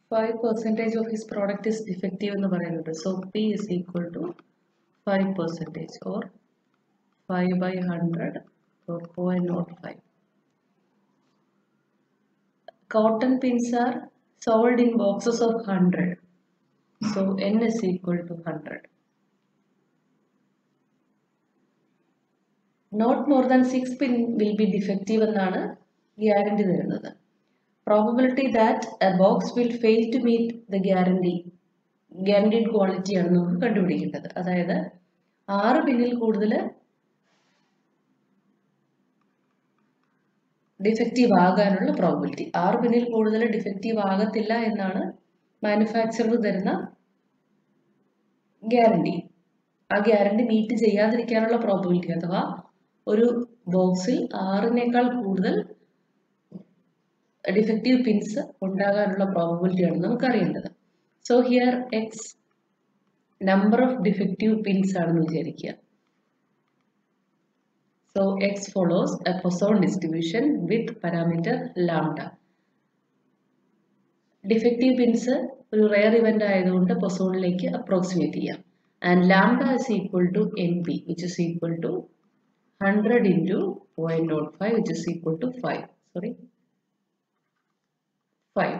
Five percentage of his product is defective എന്ന് പറയുന്നുണ്ട് so P is equal to five percentage or five by hundred or point not five cotton pins are sold in boxes of 100 so n is equal to 100 not more than 6 pin will be defective എന്നാണ് guarantee തരുന്നത് probability that a box will fail to meet the guarantee guaranteed quality ആണ് നമുക്ക് കണ്ടുപിടിക്കേണ്ടത് അതായത് ആറ് പിന്നിൽ കൂടുതൽ defective ആകാനുള്ള പ്രോബിലിറ്റി ആറ് പിന്നിൽ കൂടുതൽ ഡിഫക്റ്റീവ് ആകത്തില്ല എന്നാണ് മാനുഫാക്ചറർ തരുന്ന ഗ്യാരണ്ടി ആ ഗ്യാരണ്ടി മീറ്റ് ചെയ്യാതിരിക്കാനുള്ള പ്രോബിലിറ്റി അഥവാ ഒരു ബോക്സിൽ ആറിനേക്കാൾ കൂടുതൽ ഡിഫക്റ്റീവ് പിൻസ് ഉണ്ടാകാനുള്ള പ്രോബിലിറ്റിയാണ് നമുക്കറിയേണ്ടത് so here X number of defective pins ആണെന്ന് വിചാരിക്കുക So X follows a Poisson distribution with parameter lambda. Defective pins ഒരു റെയർ ഇവന്റ് ആയതുകൊണ്ട് പൊസോണിലേക്ക് അപ്രോക്സിമേറ്റ് ചെയ്യാം and lambda is equal to N P which is equal to hundred into point not five which is equal to five sorry five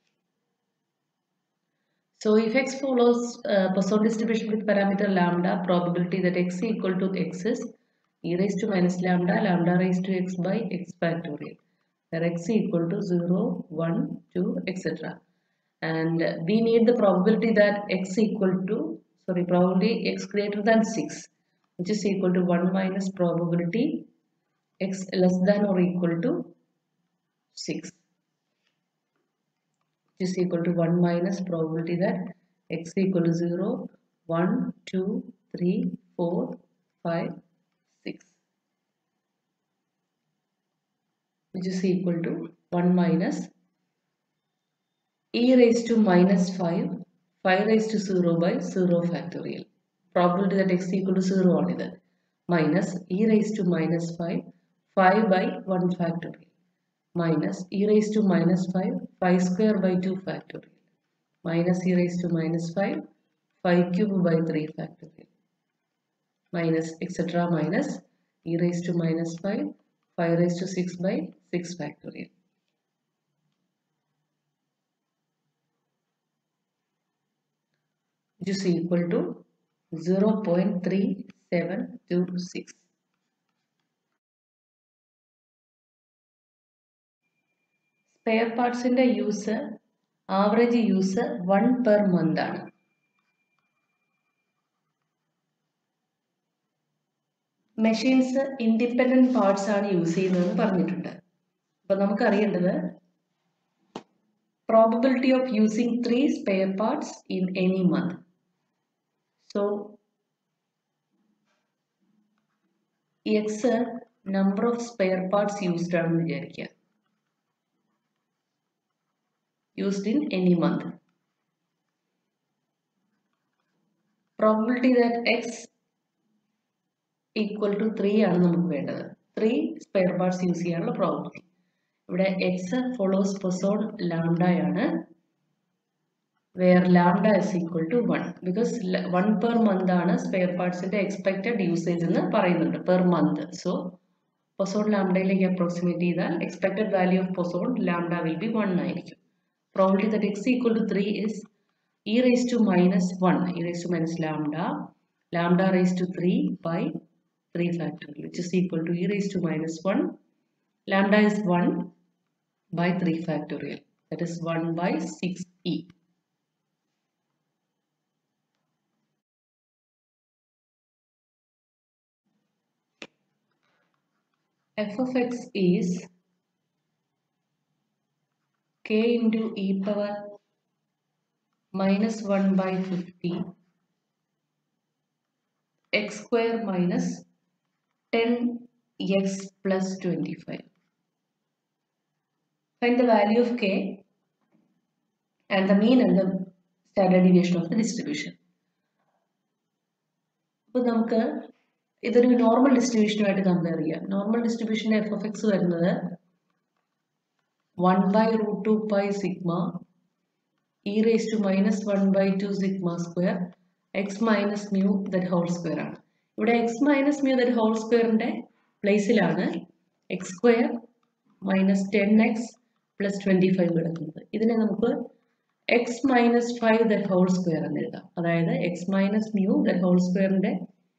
So if x follows uh, Poisson distribution with parameter lambda, probability that x equal to x is e raised to minus lambda, lambda raised to x by x factorial, where x equal to 0, 1, 2, etc. And we need the probability that x equal to, sorry, probability x greater than 6, which is equal to 1 minus probability x less than or equal to 6, which is equal to 1 minus probability that x equal to 0, 1, 2, 3, 4, 5, 6 which is equal to 1 minus e raised to minus 5 5 raised to 0 by 0 factorial probability that x equal to 0 on it minus e raised to minus 5 5 by 1 factorial minus e raised to minus 5 5 square by 2 factorial minus e raised to minus 5 5 cube by 3 factorial minus etc minus e raised to minus 5 5 raised to 6 by 6 factorial which is equal to 0.3726 spare പാർട്സിന്റെ use average use one per month ആണ് machines independent parts ആണ് use ചെയ്യുന്നതെന്ന് പറഞ്ഞിട്ടുണ്ട് അപ്പൊ നമുക്ക് അറിയേണ്ടത് probability of using three spare parts in any month so X number of spare parts used ആണെന്ന് വിചാരിക്കുക used in any month probability that X equal to three ആണ് നമുക്ക് വേണ്ടത് ത്രീ സ്പെയർ പാർട്സ് യൂസ് ചെയ്യാനുള്ള പ്രോബിലിറ്റി ഇവിടെ X follows Poisson ലാംഡയാണ് where lambda is equal to one because one per month ആണ് spare പാർട്സിന്റെ എക്സ്പെക്റ്റഡ് യൂസേജ് എന്ന് പറയുന്നുണ്ട് പെർ മന്ത് സോ പൊസോൺ ലാംഡയിലേക്ക് അപ്രോക്സിമേറ്റ് ചെയ്താൽ expected value of Poisson lambda will be one ആയിരിക്കും probability that X equal to three is e raise to minus one e raise to minus lambda lambda raise to three by 3 factorial which is equal to e raised to minus 1 lambda is 1 by 3 factorial that is 1 by 6e f of x is k into e power minus 1 by 50 x square minus 10x plus 25. Find the value of k and the mean and the standard deviation of the distribution. അപ്പോൾ നമുക്ക് ഇതൊരു normal ഡിസ്ട്രിബ്യൂഷനുമായിട്ട് compare ചെയ്യാം normal distribution F F X വരുന്നത് one by root two pi sigma e raise to minus one by two sigma square X minus mu that whole square ആണ് ഇവിടെ X minus mu that whole സ്ക്വയറിൻ്റെ പ്ലേസിലാണ് X square minus ten X plus twenty five കിടക്കുന്നത് ഇതിനെ നമുക്ക് X minus five that whole square എന്ന് എഴുതാം അതായത് X minus mu that whole സ്ക്വയറിൻ്റെ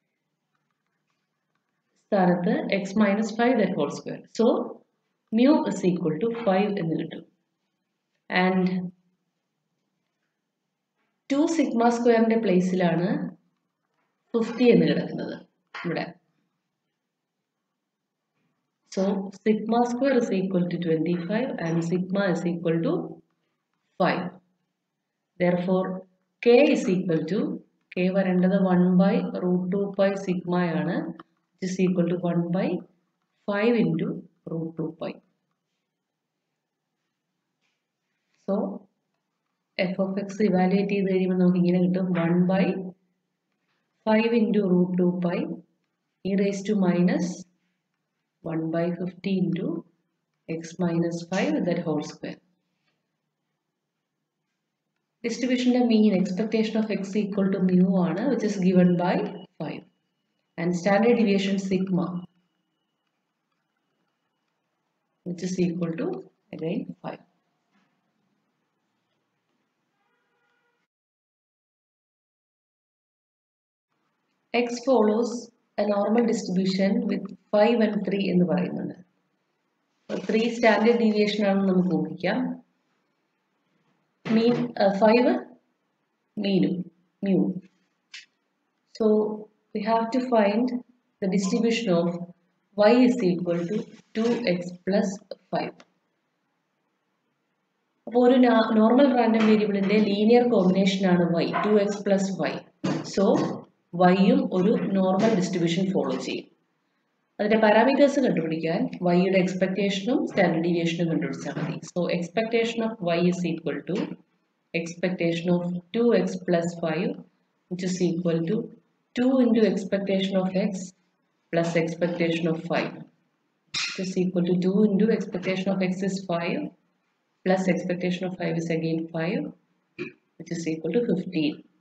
സ്ഥാനത്ത് X minus five that whole square so mu is equal to five എന്ന് കിട്ടും ആൻഡ് ടു സിഗ്മ സ്ക്വയറിന്റെ പ്ലേസിലാണ് ഫിഫ്റ്റി എന്ന് കിടക്കുന്നത് ഇവിടെ so sigma square is equal to twenty five and sigma is equal to five therefore K is equal to K വരേണ്ടത് one by root two pi സിഗ്മയാണ് is equal to one by five into root two pi so F of X evaluate ചെയ്ത് കഴിയുമ്പോൾ നമുക്ക് ഇങ്ങനെ കിട്ടും one by five into root two pi e raise to minus one by fifty into X minus five that whole square ഡിസ്ട്രിബ്യൂഷൻ്റെ mean expectation of X equal to mu ആണ് which is given by five and standard deviation sigma which is equal to again 5. X follows a normal distribution with 5 and 3 എന്ന് പറയുന്നുണ്ട് three standard deviation ആണെന്ന് നമുക്ക് ഊഹിക്കാം mean five മീനും mu so we have to find the distribution of y is equal to 2x plus 5. അപ്പോൾ ഒരു normal random വേരിയബിളിന്റെ linear combination ആണ് y two X plus Y so വൈയും ഒരു നോർമൽ ഡിസ്ട്രിബ്യൂഷൻ ഫോളോ ചെയ്യും അതിന്റെ പാരാമീറ്റേഴ്സ് കണ്ടുപിടിക്കാൻ വൈയുടെ എക്സ്പെക്ടേഷനും സ്റ്റാൻഡേർഡ് ഡീവിയേഷനും കണ്ടുപിടിച്ചാൽ മതി so expectation of Y is equal to expectation of two X plus five which is equal to two into expectation of X plus expectation of 5 which is equal to 2 into expectation of x is 5 plus expectation of 5 is again 5 which is equal to 15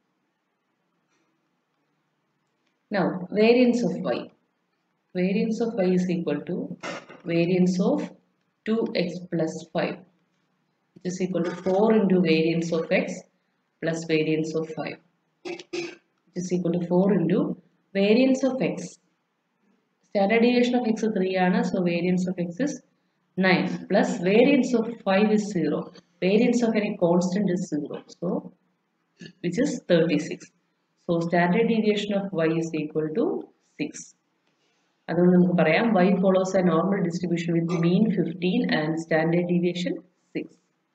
now variance of y variance of y is equal to variance of 2x plus 5 which is equal to 4 into variance of x plus variance of 5 which is equal to 4 into variance of x standard deviation of x is 3 ആണ് so variance of x is 9 plus variance of 5 is 0 variance of any constant is 0 so which is 36 so standard deviation of y is equal to 6 അതുകൊണ്ട് നമുക്ക് പറയാം y follows a normal distribution with mean 15 and standard deviation 6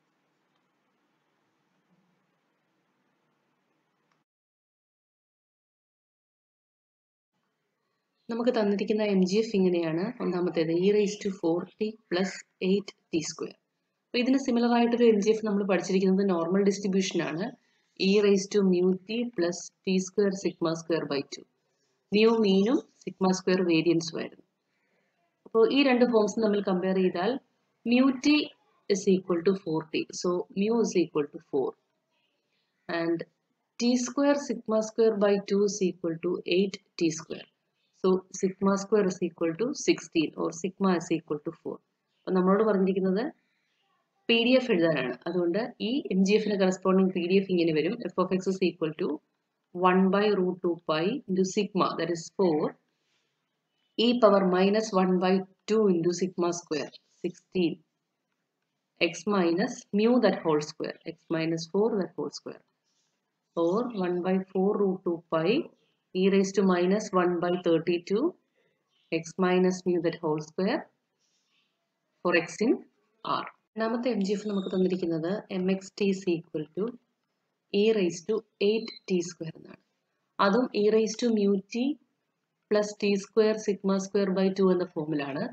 നമുക്ക് തന്നിരിക്കുന്ന M G F ഇങ്ങനെയാണ് ഒന്നാമത്തേത് e raise to four T plus eight T square അപ്പോൾ ഇതിന് similar ആയിട്ടൊരു എം ജി എഫ് നമ്മൾ പഠിച്ചിരിക്കുന്നത് നോർമൽ ഡിസ്ട്രിബ്യൂഷൻ ആണ് e raise to mu T plus T square sigma square by two mu മീനും sigma square വേരിയൻസും ആയിരുന്നു അപ്പോൾ ഈ രണ്ട് ഫോംസ് നമ്മൾ കമ്പയർ ചെയ്താൽ mu T is equal to four T so mu is equal to four and T square sigma square by to is equal to eight T square so sigma square is equal to sixteen or sigma is equal to four അപ്പം നമ്മളോട് പറഞ്ഞിരിക്കുന്നത് P D F എഴുതാനാണ് അതുകൊണ്ട് ഈ M G എഫിന് corresponding P D F ഇങ്ങനെ വരും F of X is equal to one by root two pi into sigma that is four e power minus one by two into sigma square sixteen X minus mu that whole square X minus four that whole square or one by four root two pi e raised to minus 1 by 32 x minus mu that whole square for x in r. രണ്ടാമത്തെ M G F നമുക്ക് തന്നിരിക്കുന്നത് M X t is equal to e raise to eight T square എന്നാണ് അതും e raise to mu T plus T square sigma square by two എന്ന ഫോമിലാണ്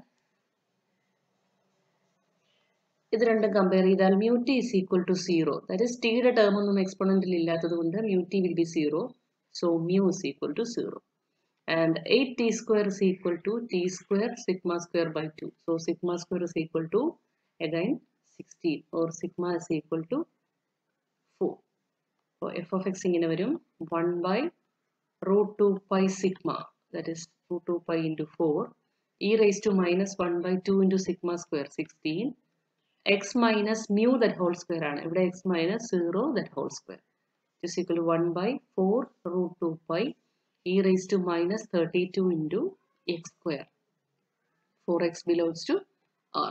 ഇത് രണ്ടും compare ചെയ്താൽ mu T is equal to zero that is ടിയുടെ term ഒന്നും എക്സ്പോണന്റിൽ ഇല്ലാത്തത് കൊണ്ട് mu t will be zero So mu is equal to 0. And 8t square is equal to t square sigma square by 2. So sigma square is equal to again 16 or sigma is equal to 4. അപ്പോൾ F of x ഇങ്ങനെ വരും one by root two pi sigma that is root two pi into four e raise to minus one by two into sigma square sixteen X minus mu that whole square ആണ് ഇവിടെ X minus zero that whole square is equal one by four root two pi e raise to minus thirty two into x square for x belongs to R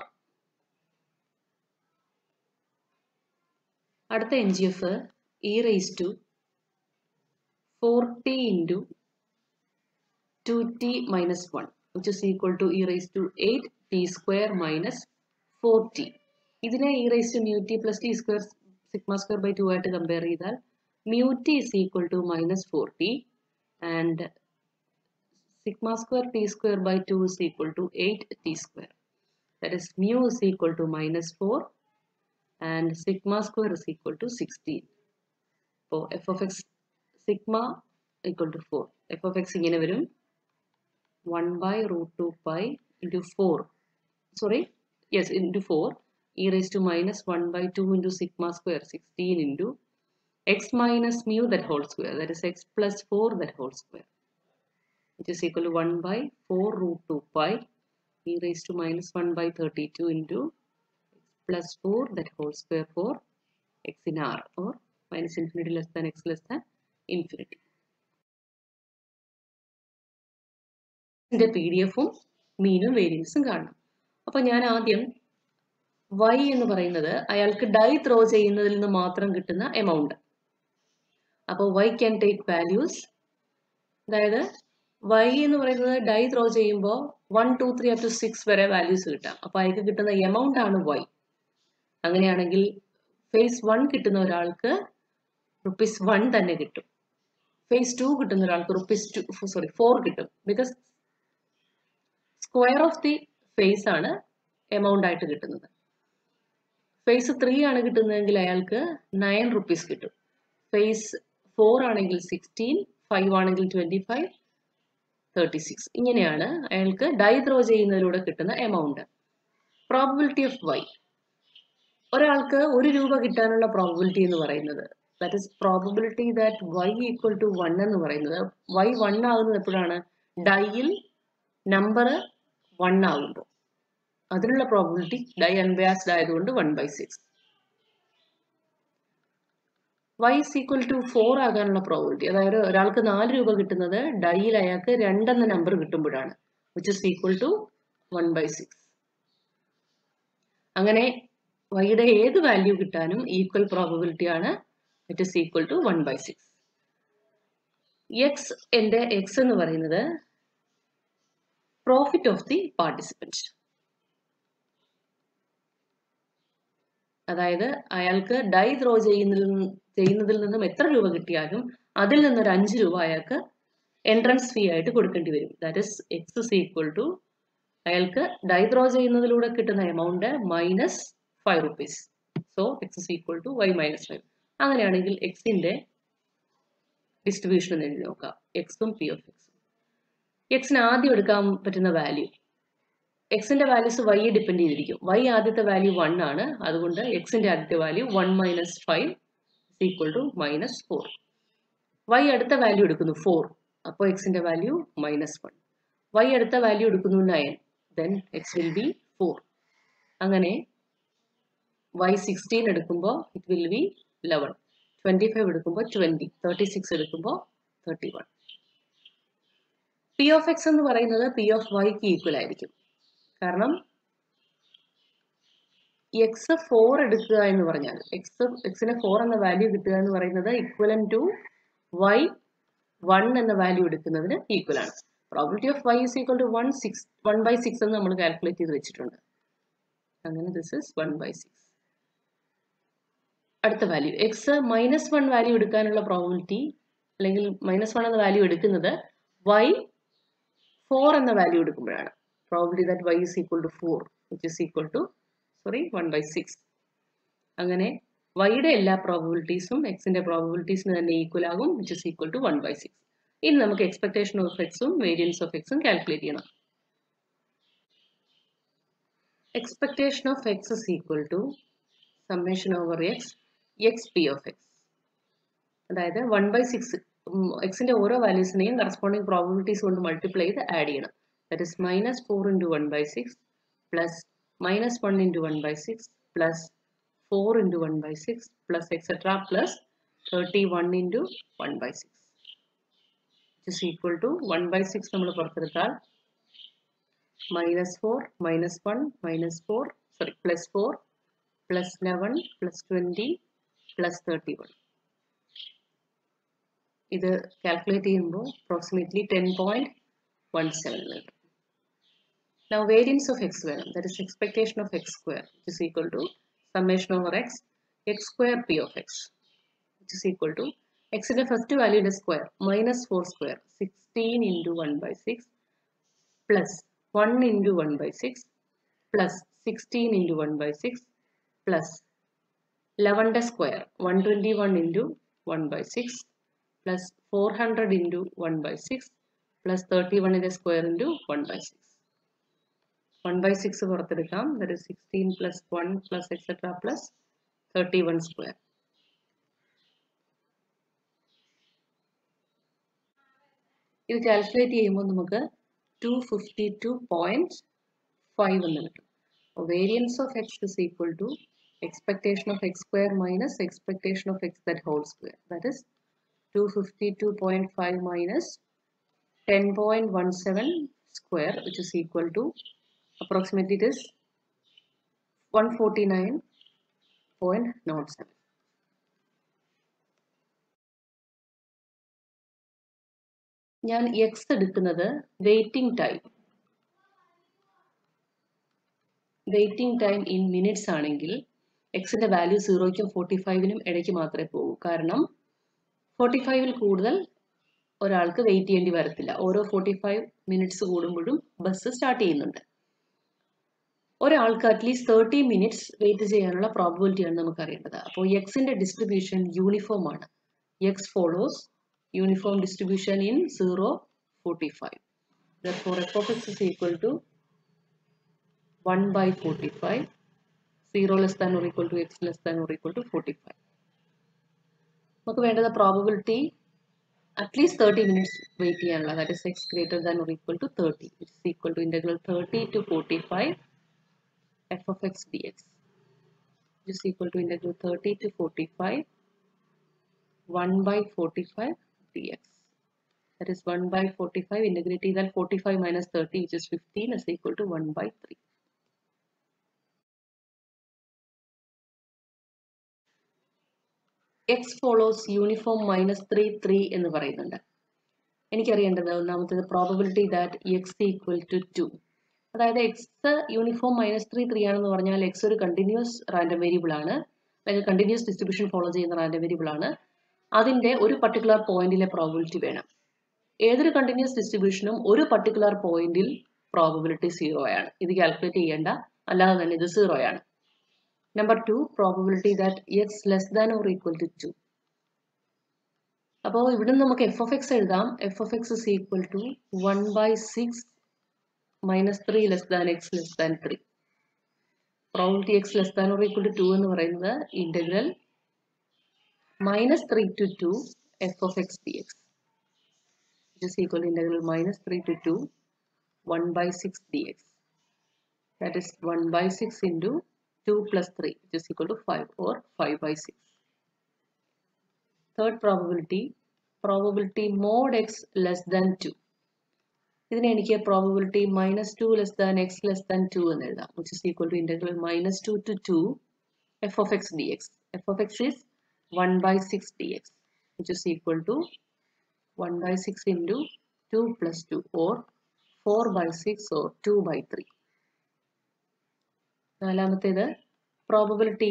അടുത്ത N G F e raise to four t into two t minus one which is equal to e raise to eight T square minus four t ഇതിനെ e raise to mu T plus T square sigma square by two ആയിട്ട് compare ചെയ്താൽ mu T is equal to minus four t and sigma square t square by 2 is equal to 8 t square. That is mu is equal to minus 4 and sigma square is equal to 16. So f of x sigma equal to 4. f of x ഇങ്ങനെ വരും 1 by root 2 pi into 4. Sorry, yes, into 4 e raised to minus 1 by 2 into sigma square 16 into x minus mu that whole square that is x plus 4 that whole square which is equal to 1 by 4 root 2 pi e raised to minus 1 by 32 into x plus 4 that whole square for x in r or minus infinity less than x less than infinity. ഇതിന്റെ P D എഫും മീനും വേരിയൻസും കാണണം അപ്പൊ ഞാൻ ആദ്യം y എന്ന് പറയുന്നത് അയാൾക്ക് ഡൈ ത്രോ ചെയ്യുന്നതിൽ നിന്ന് മാത്രം കിട്ടുന്ന എമൗണ്ട് അപ്പോൾ y ക്യാൻ ടേക്ക് വാല്യൂസ് അതായത് y എന്ന് പറയുന്നത് ഡൈ ത്രോ ചെയ്യുമ്പോൾ one two three up to six വരെ വാല്യൂസ് കിട്ടാം അപ്പോൾ അയാൾക്ക് കിട്ടുന്ന എമൗണ്ട് ആണ് y അങ്ങനെയാണെങ്കിൽ ഫേസ് വൺ കിട്ടുന്ന ഒരാൾക്ക് റുപ്പീസ് വൺ തന്നെ കിട്ടും ഫേസ് ടു കിട്ടുന്ന ഒരാൾക്ക് റുപ്പീസ് ടു സോറി ഫോർ കിട്ടും because square of the face ആണ് എമൗണ്ട് ആയിട്ട് കിട്ടുന്നത് ഫേസ് ത്രീ ആണ് കിട്ടുന്നതെങ്കിൽ അയാൾക്ക് നയൻ റുപ്പീസ് കിട്ടും ഫേസ് ഫോർ ആണെങ്കിൽ സിക്സ്റ്റീൻ ഫൈവ് ആണെങ്കിൽ ട്വന്റി ഫൈവ് തേർട്ടി സിക്സ് ഇങ്ങനെയാണ് അയാൾക്ക് ഡൈ ത്രോ ചെയ്യുന്നതിലൂടെ കിട്ടുന്ന എമൗണ്ട് പ്രോബിലിറ്റി ഓഫ് വൈ ഒരാൾക്ക് ഒരു രൂപ കിട്ടാനുള്ള പ്രോബിലിറ്റി എന്ന് പറയുന്നത് that is probability that y equal to one എന്ന് പറയുന്നത് വൈ വൺ ആകുന്നത് എപ്പോഴാണ് ഡൈയിൽ നമ്പർ വൺ ആകുമ്പോൾ അതിനുള്ള പ്രോബിലിറ്റി ഡൈ അൺബയാസ്ഡ് ആയതുകൊണ്ട് one by six y is equal to four ആകാനുള്ള പ്രോബിലിറ്റി അതായത് ഒരാൾക്ക് നാല് രൂപ കിട്ടുന്നത് ഡൈയിൽ അയാൾക്ക് രണ്ടെന്ന നമ്പർ കിട്ടുമ്പോഴാണ് which is equal to one by six അങ്ങനെ വൈയുടെ ഏത് വാല്യൂ കിട്ടാനും ഈക്വൽ പ്രോബിലിറ്റി ആണ് it is equal to one by six x എൻ്റെ എക്സ് എന്ന് പറയുന്നത് പ്രോഫിറ്റ് ഓഫ് ദി പാർട്ടിസിപ്പൻറ്റ് അതായത് അയാൾക്ക് ഡൈ ത്രോ ചെയ്യുന്നതിൽ ചെയ്യുന്നതിൽ നിന്നും എത്ര രൂപ കിട്ടിയാലും അതിൽ നിന്നൊരു അഞ്ച് രൂപ അയാൾക്ക് എൻട്രൻസ് ഫീ ആയിട്ട് കൊടുക്കേണ്ടി വരും that is x is equal to അയാൾക്ക് ഡൈ ത്രോ ചെയ്യുന്നതിലൂടെ കിട്ടുന്ന amount minus five rupees so x is equal to y minus five അങ്ങനെയാണെങ്കിൽ എക്സിന്റെ ഡിസ്ട്രിബ്യൂഷൻ എഴുതി നോക്കാം എക്സും പി ഓഫ് എക്സും എക്സിന് ആദ്യം എടുക്കാൻ പറ്റുന്ന വാല്യൂ എക്സിന്റെ വാല്യൂസ് വൈ ഡിപ്പെൻഡ് ചെയ്തിരിക്കും വൈ ആദ്യത്തെ വാല്യൂ വൺ ആണ് അതുകൊണ്ട് എക്സിന്റെ ആദ്യത്തെ value one minus five equal to minus four y അടുത്ത വാല്യൂ എടുക്കുന്നു ഫോർ അപ്പോൾ എക്സിന്റെ വാല്യൂ മൈനസ് വൺ വൈ അടുത്ത വാല്യൂ എടുക്കുന്നു nine then x will be four അങ്ങനെ വൈ സിക്സ്റ്റീൻ എടുക്കുമ്പോൾ it will be eleven twenty five എടുക്കുമ്പോൾ ട്വന്റി തേർട്ടി സിക്സ് എടുക്കുമ്പോൾ thirty one P of x എന്ന് പറയുന്നത് പി ഓഫ് വൈക്ക് ഈക്വൽ ആയിരിക്കും കാരണം എക്സ് ഫോർ എടുക്കുക എന്ന് പറഞ്ഞാൽ എക്സ് എക്സിന് ഫോർ എന്ന വാല്യൂ കിട്ടുക എന്ന് പറയുന്നത് ഇക്വലൻ ടു വൈ വൺ എന്ന വാല്യൂ എടുക്കുന്നതിന് ഈക്വൽ ആണ് probability of Y is equal to one six one by six എന്ന് നമ്മൾ കാൽക്കുലേറ്റ് ചെയ്ത് വെച്ചിട്ടുണ്ട് അങ്ങനെ this is one by six അടുത്ത value x minus one value എടുക്കാനുള്ള പ്രോബിലിറ്റി അല്ലെങ്കിൽ മൈനസ് വൺ എന്ന വാല്യൂ എടുക്കുന്നത് വൈ ഫോർ എന്ന വാല്യൂ എടുക്കുമ്പോഴാണ് probability that y is equal to four which is equal to sorry one by six അങ്ങനെ വൈയുടെ എല്ലാ പ്രോബിലിറ്റീസും എക്സിന്റെ പ്രോബിലിറ്റീസിന് തന്നെ ഈക്വൽ ആകും which is equal to one by six ഇനി നമുക്ക് എക്സ്പെക്ടേഷൻ ഓഫ് എക്സും വേരിയൻസ് ഓഫ് എക്സും കാൽക്കുലേറ്റ് ചെയ്യണം expectation of X is equal to summation over x x P of x അതായത് വൺ ബൈ സിക്സ് എക്സിന്റെ ഓരോ വാല്യൂസിനെയും കറസ്പോണ്ടിങ് പ്രോബിലിറ്റീസ് കൊണ്ട് മൾട്ടിപ്ലൈ ചെയ്ത് ആഡ് ചെയ്യണം that is minus four into one by six plus minus one into one by six plus four into one by six plus etcetera plus thirty one into one by six is equal to one by six നമ്മൾ പുറത്തെടുത്താൽ minus four minus one minus four sorry plus four plus eleven plus twenty plus thirty one ഇത് calculate ചെയ്യുമ്പോൾ approximately ten point one seven കിട്ടും Now variance of x വേണം that is expectation of x square which is equal to summation over x x square p of x which is equal to x ന്റെ first value ന്റെ square minus 4 square 16 into 1 by 6 plus 1 into 1 by 6 plus 16 into 1 by 6 plus 11 ന്റെ square 121 into 1 by 6 plus 400 into 1 by 6 plus 31 ന്റെ square into 1 by 6 1 by 6 പുറത്തെടുക്കാം that is 16 plus 1 plus etc plus 31 square ഇത് calculate ചെയ്യുമ്പോൾ നമുക്ക് two fifty two point five എന്ന് കിട്ടും variance of X is equal to expectation of x square minus expectation of x that whole square that is two fifty two point five minus ten point one seven square which is equal to approximately it is 149.07 ഞാൻ x എടുക്കുന്നത് waiting time waiting time in minutes ആണെങ്കിൽ എക്സിന്റെ value സീറോയ്ക്കും forty ഫൈവിനും ഇടയ്ക്ക് മാത്രമേ പോകൂ കാരണം forty ഫൈവിൽ കൂടുതൽ ഒരാൾക്ക് വെയിറ്റ് ചെയ്യേണ്ടി വരത്തില്ല ഓരോ ഫോർട്ടി ഫൈവ് മിനിറ്റ്സ് കൂടുമ്പോഴും ബസ് സ്റ്റാർട്ട് ചെയ്യുന്നുണ്ട് ഒരാൾക്ക് അറ്റ്ലീസ്റ്റ് തേർട്ടി മിനിറ്റ്സ് വെയിറ്റ് ചെയ്യാനുള്ള പ്രോബിലിറ്റിയാണ് നമുക്ക് അറിയേണ്ടത് അപ്പോൾ എക്സിന്റെ ഡിസ്ട്രിബ്യൂഷൻ യൂണിഫോം ആണ് x follows uniform distribution in zero forty five therefore f of x is equal to 1 by 45 0 less than or equal to x less than or equal to 45 നമുക്ക് വേണ്ടത് probability at least thirty minutes wait ചെയ്യാനുള്ള that is x greater than or equal to thirty it is equal to integral thirty to forty five f of x dx which is equal to integral 30 to 45 1 by 45 dx that is 1 by 45 integrate that 45 minus 30 which is 15 is equal to 1 by 3 x follows uniform minus 3 3 എന്ന് പറയുന്നുണ്ട് എനിക്കറിയേണ്ടത് ഒന്നാമത്തേത് probability that X equal to two അതായത് x uniform minus three three ആണെന്ന് പറഞ്ഞാൽ x ഒരു continuous random variable ആണ് അല്ലെങ്കിൽ കണ്ടിന്യൂസ് ഡിസ്ട്രിബ്യൂഷൻ ഫോളോ ചെയ്യുന്ന റാൻഡം വേരിയബിൾ ആണ് അതിന്റെ ഒരു പർട്ടിക്കുലർ പോയിന്റിലെ പ്രോബിലിറ്റി വേണം ഏതൊരു കണ്ടിന്യൂസ് ഡിസ്ട്രിബ്യൂഷനും ഒരു പർട്ടിക്കുലർ പോയിന്റിൽ പ്രോബിലിറ്റി സീറോ ആണ് ഇത് കാൽക്കുലേറ്റ് ചെയ്യേണ്ട അല്ലാതെ തന്നെ ഇത് സീറോ ആണ് number two probability that x less than or equal to two അപ്പോൾ ഇവിടെ നമുക്ക് എഫ് ഓഫ് എക്സ് എഴുതാം f of X is equal to one by six minus three less than x less than three probability x less than or equal to two എന്ന് പറയുന്നത് integral minus three to two f of x d x which is equal to integral minus 3 to 2 1 by 6 dx that is 1 by 6 into 2 plus 3 which is equal to 5 or 5 by 6 third probability probability mod x less than 2 ഇതിനെ എനിക്ക് probability minus two less than x less than two എന്ന് എഴുതാം which is equal to integral minus two to two f of x d x f of x is one by six d x which is equal to 1 by 6 into 2 plus 2 or 4 by 6 or 2 by 3. നാലാമത്തേത് probability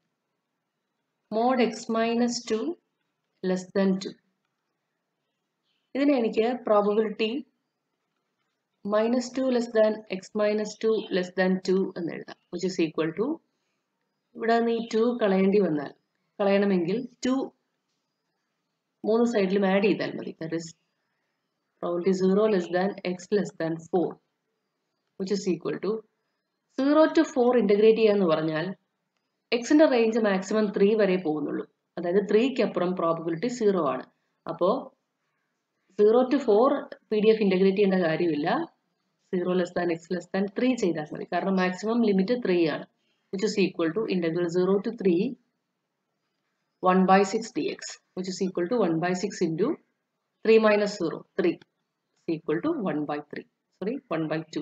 mod x minus two less than two ഇതിനെ എനിക്ക് probability minus two less than x minus two less than two എന്ന് എഴുതാം which is equal to ഇവിടെ നിന്ന് ഈ to കളയേണ്ടി വന്നാൽ കളയണമെങ്കിൽ to മൂന്ന് സൈഡിലും ആഡ് ചെയ്താൽ മതി that is probability zero less than x less than four which is equal to zero to four integrate ചെയ്യുക എന്ന് പറഞ്ഞാൽ എക്സിന്റെ റേഞ്ച് മാക്സിമം ത്രീ വരെ പോകുന്നുള്ളൂ അതായത് ത്രീക്ക് അപ്പുറം പ്രോബബിലിറ്റി സീറോ ആണ് അപ്പോൾ zero to four P D F integrate ചെയ്യേണ്ട കാര്യമില്ല zero less than x less than three ചെയ്താൽ മതി കാരണം മാക്സിമം ലിമിറ്റ് ത്രീ ആണ് which is equal to integral zero to three one by six d x which is equal to one by six into three minus zero three equal to one by three sorry one by two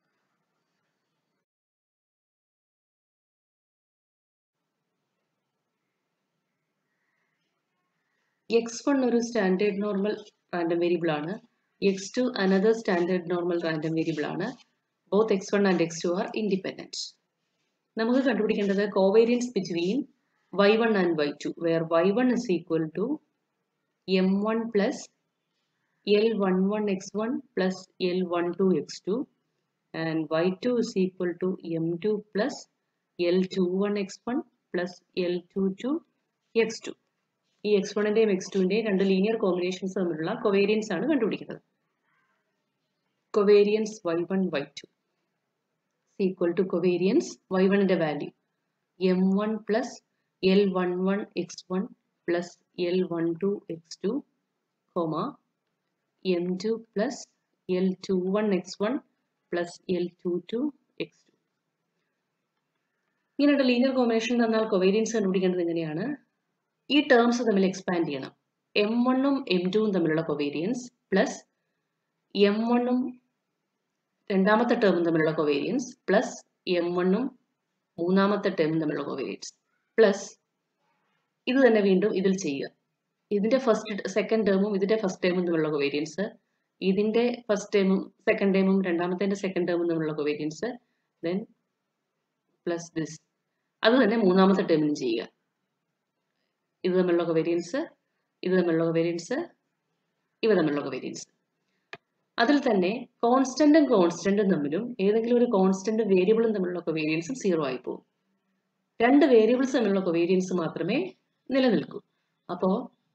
x one ഒരു standard normal random variable ആണ് X to another standard normal random variable ആണ് both x one and x two are independent നമുക്ക് കണ്ടുപിടിക്കേണ്ടത് covariance between y one and y two where y one is equal to M one plus L one one x one plus L one two x two and y two is equal to M two plus L two one x one plus L two two x two ഈ x വണ്ണിൻ്റെയും x ടുവിൻ്റെയും രണ്ട് linear combinations തമ്മിലുള്ള covariance ആണ് കണ്ടുപിടിക്കുന്നത് covariance y one y two equal to covariance y വണ്ണിൻ്റെ value M one plus L one one x one plus L one two x two comma M two plus L two one x one plus L two two x two ഇങ്ങനെയുള്ള linear combination തന്നാൽ covariance കണ്ടുപിടിക്കേണ്ടത് എങ്ങനെയാണ് ഈ terms തമ്മിൽ expand ചെയ്യണം M വണ്ണും M ടുവും തമ്മിലുള്ള കൊവേരിയൻസ് പ്ലസ് എം വണ്ണും രണ്ടാമത്തെ ടേമും തമ്മിലുള്ള കൊവേരിയൻസ് പ്ലസ് എം വണ്ണും മൂന്നാമത്തെ ടേമും തമ്മിലുള്ള കൊവേരിയൻസ് പ്ലസ് ഇത് തന്നെ വീണ്ടും ഇതിൽ ചെയ്യുക ഇതിന്റെ ഫസ്റ്റ് സെക്കൻഡ് ടേമും ഇതിന്റെ ഫസ്റ്റ് ടേമും തമ്മിലുള്ള കൊവേരിയൻസ് ഇതിന്റെ ഫസ്റ്റ് ടേമും സെക്കൻഡ് ടേമും രണ്ടാമത്തെ സെക്കൻഡ് ടേമും തമ്മിലുള്ള കൊവേരിയൻസ് ദെൻ പ്ലസ് ദിസ് അത് തന്നെ മൂന്നാമത്തെ ടേമിനും ചെയ്യുക ഇത് തമ്മിലുള്ള കൊവേരിയൻസ് ഇത് തമ്മിലുള്ള കൊവേരിയൻസ് ഇവ തമ്മിലുള്ള കൊവേരിയൻസ് അതിൽ തന്നെ കോൺസ്റ്റന്റും കോൺസ്റ്റന്റും തമ്മിലും ഏതെങ്കിലും ഒരു കോൺസ്റ്റന്റ് വേരിയബിളും തമ്മിലുള്ള കൊവേരിയൻസും സീറോ ആയി പോകും രണ്ട് വേരിയബിൾസ് തമ്മിലുള്ള കൊവേരിയൻസ് മാത്രമേ നിലനിൽക്കൂ അപ്പോൾ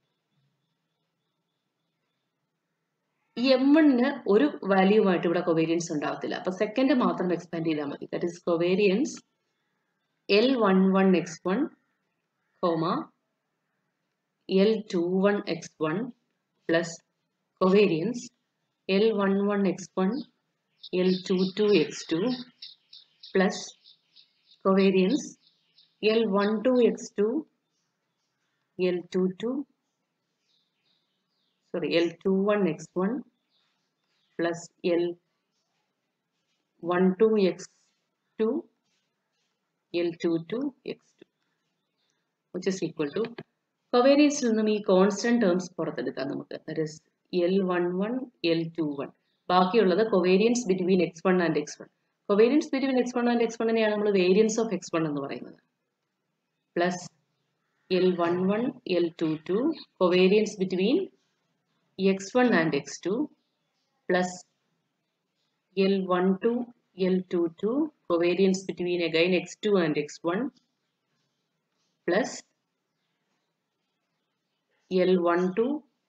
ഈ എം വണ്ണിന് ഒരു വാല്യൂമായിട്ട് ഇവിടെ കൊവേരിയൻസ് ഉണ്ടാകത്തില്ല അപ്പൊ സെക്കൻഡ് മാത്രം എക്സ്പാൻഡ് ചെയ്താൽ മതി that is covariance L one one x one comma L two one x one plus covariance L one one x one L two two x two plus covariance L one two x two L two two sorry L21 x1 plus L12 x2 L22 x2 which is equal to covariance നിന്നും ഈ constant terms പുറത്തെടുക്കാം നമുക്ക് that is L one one L two one ബാക്കിയുള്ളത് covariance between X one and X one covariance between X one and X വണ്ണിനെയാണ് നമ്മൾ variance of X one എന്ന് പറയുന്നത് plus L one one L two two covariance between x1 and x2 plus L12, L22 covariance between again x2 and x1 plus L12,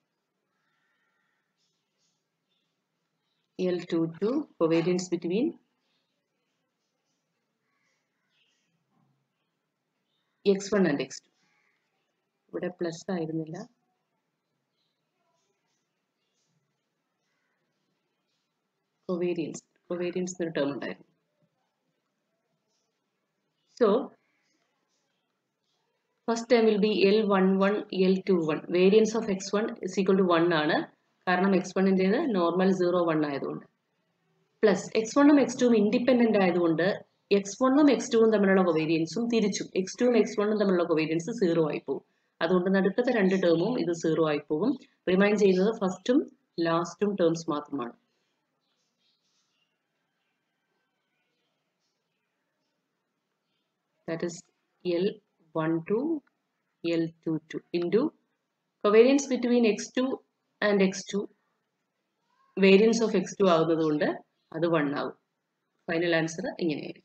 L22 covariance between x1 and x2 ഇവിടെ plus ആയിരുന്നില്ല covariance covariance എന്നൊരു term ഉണ്ടായിരുന്നു so first term will be L one one L two one variance of X one is equal to one ആണ് കാരണം X വണ്ണിൻ്റെത് normal zero one ആയതുകൊണ്ട് plus X വണ്ണും X ടുവും ഇൻഡിപെൻഡന്റ് ആയതുകൊണ്ട് എക്സ് വണ്ണും എക്സ് ടുവും തമ്മിലുള്ള കൊവേരിയൻസും തിരിച്ചും എക്സ് ടുവും എക്സ് വണ്ണും തമ്മിലുള്ള കൊവേരിയൻസ് സീറോ ആയി പോകും അതുകൊണ്ട് നടുക്കത്തെ രണ്ട് ടേമും ഇത് സീറോ ആയി പോകും റിമൈൻ ചെയ്യുന്നത് ഫസ്റ്റും ലാസ്റ്റും ടേംസ് മാത്രമാണ് that is L12, L22 into covariance between x2 and x2 variance of x2 ആകുന്നത് കൊണ്ട് അത് 1 ആകും ഫൈനൽ ആൻസർ ഇങ്ങനെയായിരിക്കും